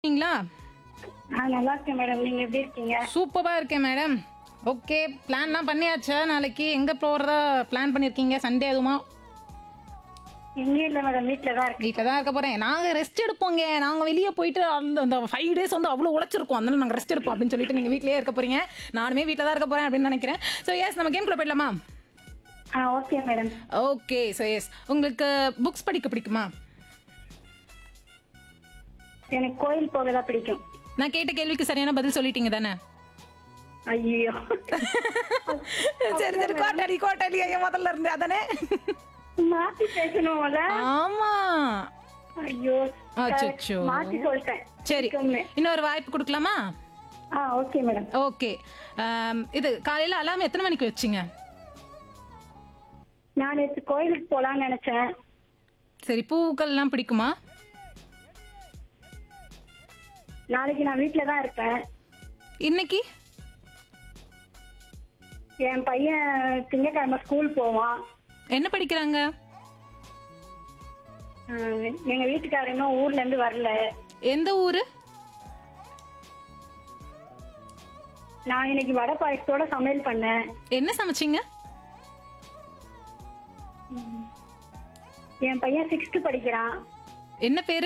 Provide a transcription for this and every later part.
இருக்கீங்களா ஆ நல்லா இருக்கேன் மேடம் நீங்க எப்படி இருக்கீங்க சூப்பராக இருக்கேன் மேடம் ஓகே பிளான்லாம் பண்ணியாச்சா நாளைக்கு எங்கே போகிறதா பிளான் பண்ணியிருக்கீங்க சண்டே அதுமா எங்கேயும் இல்லை மேடம் வீட்டில் தான் இருக்கேன் வீட்டில் தான் இருக்க போகிறேன் நாங்கள் ரெஸ்ட் எடுப்போங்க நாங்கள் வெளியே போயிட்டு அந்த அந்த ஃபைவ் டேஸ் வந்து அவ்வளோ உழைச்சிருக்கோம் அதனால நாங்கள் ரெஸ்ட் எடுப்போம் அப்படின்னு சொல்லிட்டு நீங்கள் வீட்டிலேயே இருக்க போகிறீங்க நானுமே வீட்டில் தான் இருக்க போகிறேன் அப்படின்னு நினைக்கிறேன் ஸோ எஸ் நம்ம கேம்குள்ளே போயிடலாமா ஆ okay madam okay so yes உங்களுக்கு புக்ஸ் படிக்க பிடிக்குமா எனக்கு கோயில் போக தான் பிடிக்கும் நான் கேட்ட கேள்விக்கு சரியான பதில் சொல்லிட்டீங்க தானே ஐயோ சரி சரி கோட்டாளி கோட்டாளி ஐயா முதல்ல இருந்து அதானே மாத்தி பேசணும்ல ஆமா ஐயோ அச்சச்சோ. மாத்தி சொல்லிட்டேன் சரி இருக்கும்னு. இன்னொரு வாய்ப்பு கொடுக்கலாமா ஆ ஓகே மேடம் ஓகே இது காலையில அலாம் எத்தனை மணிக்கு வச்சிங்க நான் நேற்று கோயிலுக்கு போலாம்னு நினைச்சேன் சரி பூக்கள்லாம் பிடிக்குமா நாளைக்கு நான் வீட்டில் தான் இருப்பேன் இன்னைக்கு என் பையன் திங்கக்கிழமை ஸ்கூல் போவான் என்ன படிக்கிறாங்க ஆ, எங்க வீட்டுக்காரர் இன்னும் ஊர்ல இருந்து வரல எந்த ஊரு நான் இன்னைக்கு வடை பாயசத்தோட சமையல் பண்ணேன் என்ன சமைச்சீங்க என் பையன் சிக்ஸ்த் படிக்கிறான் என்ன பேரு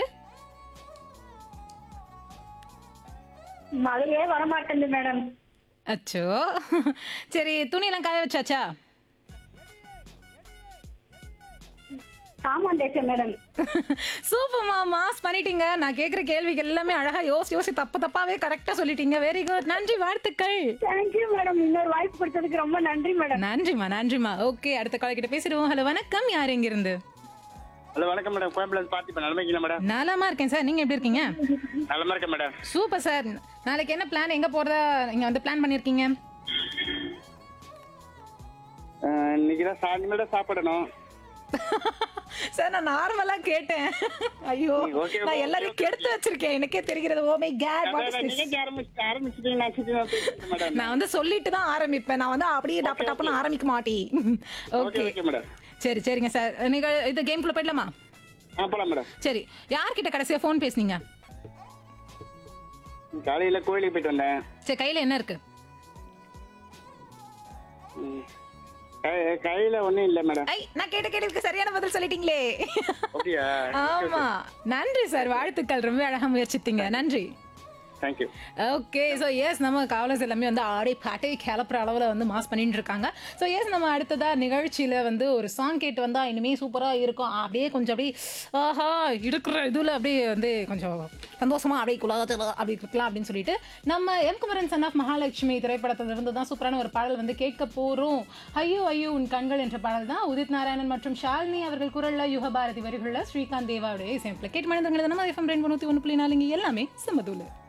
மழையே வரமாட்டேங்குது மேடம் அச்சோ சரி துணியெல்லாம் காய வச்சாச்சா சாமான் தேய்ச்சேன் மேடம் சூப்பர்மா மாஸ் பண்ணிட்டீங்க நான் கேட்குற கேள்விக்கு எல்லாமே அழகா யோசி யோசி தப்பு தப்பாவே கரெக்டா சொல்லிட்டீங்க வெரி குட் நன்றி வாழ்த்துக்கள் தேங்க்யூ மேடம் இன்னொரு வாய்ப்பு கொடுத்ததுக்கு ரொம்ப நன்றி மேடம் நன்றிம்மா நன்றிம்மா ஓகே அடுத்த கால் கிட்ட பேசிடுவோம் ஹலோ வணக்கம் யார் எங்க இருந்து ஹலோ வணக்கம் மேடம் கோயம்புல பார்த்திபன் நலமா இருக்கீங்களா மேடம் நலமா இருக்கேன் சார் நீங்க எப்படி இருக்கீங்க நலமா இருக்கேன் மேடம் சூப்பர் சார் நாளைக்கு என்ன பிளான் எங்க போறதா நீங்க வந்து பிளான் பண்ணிருக்கீங்க அஹ், இன்னைக்கு தான் சாயந்தரம் தான் சாப்பிடணும் சார் நான் நார்மலா கேட்டேன் ஐயோ Okay, நான் okay, எல்லாரையும் கெடுத்து வச்சிருக்கேன் எனக்கே தெரிகிறது oh my god what is this நிகழ்ச்சி ஆரம்பிச்சு ஆரம்பிச்சுட்டு நான் சுத்தி தான் பேசிட்டு மேடம் நான் வந்து சொல்லிட்டு தான் ஆரம்பிப்பேன் நான் வந்து அப்படியே டப்பு டப்புன்னு ஆரம்பிக்க மாட்டேன் ஓகே ஓகே ஓகே மேடம் சரி சரிங்க சார் நீங்க இது கேம் குள்ள போயிடலாமா ஆ போலாம் மேடம் சரி யார்கிட்ட கடைசியா ஃபோன் பேசுனீங்க காலையில கோயிலுக்கு போயிட்டு வந்தேன் சரி கையில என்ன இருக்கு ம். கை- கையில ஒண்ணும் இல்ல மேடம் ஐ நான் கேட்ட கேள்விக்கு சரியான பதில் சொல்லிட்டீங்களே அப்படியா ஆமா நன்றி சார் வாழ்த்துக்கள் ரொம்ப அழகா முயற்சித்தீங்க நன்றி தேங்க்யூ ஓகே ஸோ எஸ் நம்ம காவலர்ஸ் எல்லாமே வந்து ஆடி பாட்டை கிளப்புற அளவில் வந்து மாஸ் பண்ணிட்டு இருக்காங்க ஸோ எஸ் நம்ம அடுத்ததா நிகழ்ச்சியில் வந்து ஒரு சாங் கேட்டு வந்தால் இனிமே சூப்பராக இருக்கும் அப்படியே கொஞ்சம் அப்படியே ஆஹா இருக்கிற இதில் அப்படியே வந்து கொஞ்சம் சந்தோஷமா அப்படியே குலாத்தில் அப்படி இருக்கலாம் அப்படின்னு சொல்லிட்டு நம்ம M Kumaran son of Mahalakshmi திரைப்படத்திலிருந்து தான் சூப்பரான ஒரு பாடல் வந்து கேட்க போகிறோம் ஐயோ ஐயோ உன் கண்கள் என்ற பாடல் தான் உதித் நாராயணன் மற்றும் ஷாலினி அவர்கள் குரல்ல யுகபாரதி வரிகளில் ஸ்ரீகாந்த் தேவாவுடைய இசையமைப்பில் கேட்டு மனிதர்கள் நம்ம எஃப்எம் ரெண்டு தொண்ணூற்றி ஒன்று புள்ளி நாலுங்க எல்லாமே சமதூல